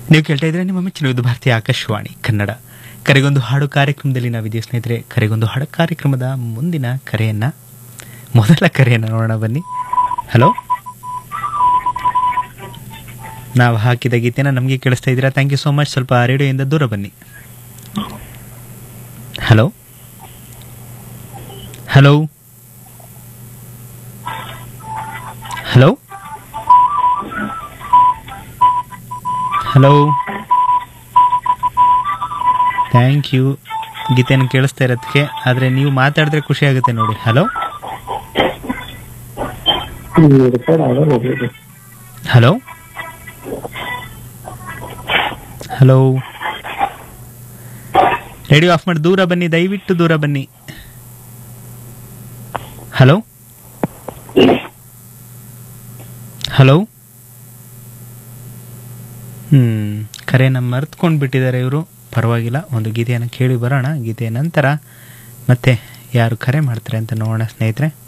ನೀವು ಕೇಳ್ತಾ ಇದ್ರೆ ನಿಮ್ಮ ಮೆಚ್ಚಿನ ಇದು ಭಾರತೀಯ ಆಕಾಶವಾಣಿ ಕನ್ನಡ ಕರೆಗೊಂದು ಹಾಡು ಕಾರ್ಯಕ್ರಮದಲ್ಲಿ ನಾವಿದ್ದೀವಿ ಸ್ನೇಹಿತರೆ ಕರೆಗೊಂದು ಹಾಡು ಕಾರ್ಯಕ್ರಮದ ಮುಂದಿನ ಕರೆಯನ್ನ ಮೊದಲ ಕರೆಯನ್ನ ನೋಡೋಣ ಬನ್ನಿ ಹಲೋ ನಾವು ಹಾಕಿದ ಗೀತೆನ ನಮಗೆ ಕೇಳಿಸ್ತಾ ಇದ್ದೀರಾ ಥ್ಯಾಂಕ್ ಯು ಸೋ ಮಚ್ ಸ್ವಲ್ಪ ರೇಡಿಯೋಯಿಂದ ದೂರ ಬನ್ನಿ hello hello hello hello thank you ಗೀತೆಯನ್ನು ಕೇಳಿಸ್ತಾ ಇರೋದಕ್ಕೆ ಆದರೆ ನೀವು ಮಾತಾಡಿದ್ರೆ ಖುಷಿ ಆಗುತ್ತೆ ನೋಡಿ hello hello hello radio off ಮಾಡಿ ದೂರ ಬನ್ನಿ ದಯವಿಟ್ಟು ದೂರ ಬನ್ನಿ ಹಲೋ ಹಲೋ ಹ್ಮ್ ಕರೆನ ಮರ್ತ್ಕೊಂಡು ಬಿಟ್ಟಿದ್ದಾರೆ ಇವರು ಪರವಾಗಿಲ್ಲ ಒಂದು ಗೀತೆಯನ್ನು ಕೇಳಿ ಬರೋಣ ಗೀತೆಯ ನಂತರ ಮತ್ತೆ ಯಾರು ಕರೆ ಮಾಡ್ತಾರೆ ಅಂತ ನೋಡೋಣ ಸ್ನೇಹಿತರೆ